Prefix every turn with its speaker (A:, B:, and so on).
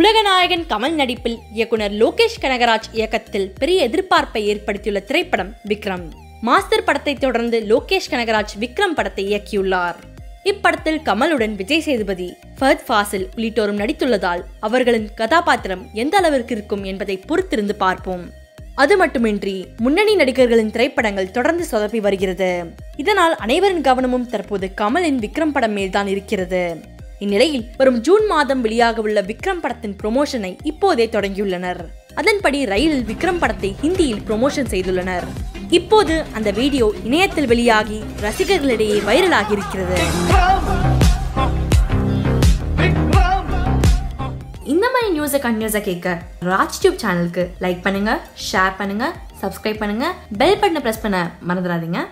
A: உலகநாயகன் கமல் நடிப்பில் இயக்குனர் லோகேஷ் கனகராஜ் இயக்கத்தில் பெரிய எதிர்பார்ப்பை ஏற்படுத்தியுள்ள திரைப்படம் விக்ரம் மாஸ்டர் படத்தை தொடர்ந்து லோகேஷ் கனகராஜ் விக்ரம் படத்தை இயக்கியுள்ளார் இப்படத்தில் கமலுடன் விஜய் சேதுபதி ஃபஹத் ஃபாசில் உள்ளிட்டோரும் நடித்துள்ளதால் அவர்களின் கதாபாத்திரம் எந்த அளவிற்கு இருக்கும் என்பதை பொறுத்திருந்து பார்ப்போம் அது மட்டுமின்றி முன்னணி நடிகர்களின் திரைப்படங்கள் தொடர்ந்து சொதப்பி வருகிறது இதனால் அனைவரின் கவனமும் தற்போது கமலின் விக்ரம் படம் மேல்தான் இருக்கிறது இந்நிலையில் வரும் ஜூன் மாதம் வெளியாக உள்ள விக்ரம் படத்தின் ப்ரொமோஷனை இப்போதே தொடங்கியுள்ளனர் அதன்படி ரயிலில் விக்ரம் படத்தை ஹிந்தியில் ப்ரொமோஷன் செய்துள்ளனர் இப்போது அந்த வீடியோ இணையத்தில் வெளியாகி ரசிகர்களிடையே வைரலாகி இருக்கிறது இந்த மாதிரி நியூஸை கண்டினியூஸாக கேட்க ராஜ் டியூப் சேனலுக்கு லைக் பண்ணுங்க ஷேர் பண்ணுங்க சப்ஸ்கிரைப் பண்ணுங்க பெல் பட்டனை ப்ரெஸ் பண்ண மறந்துடாதீங்க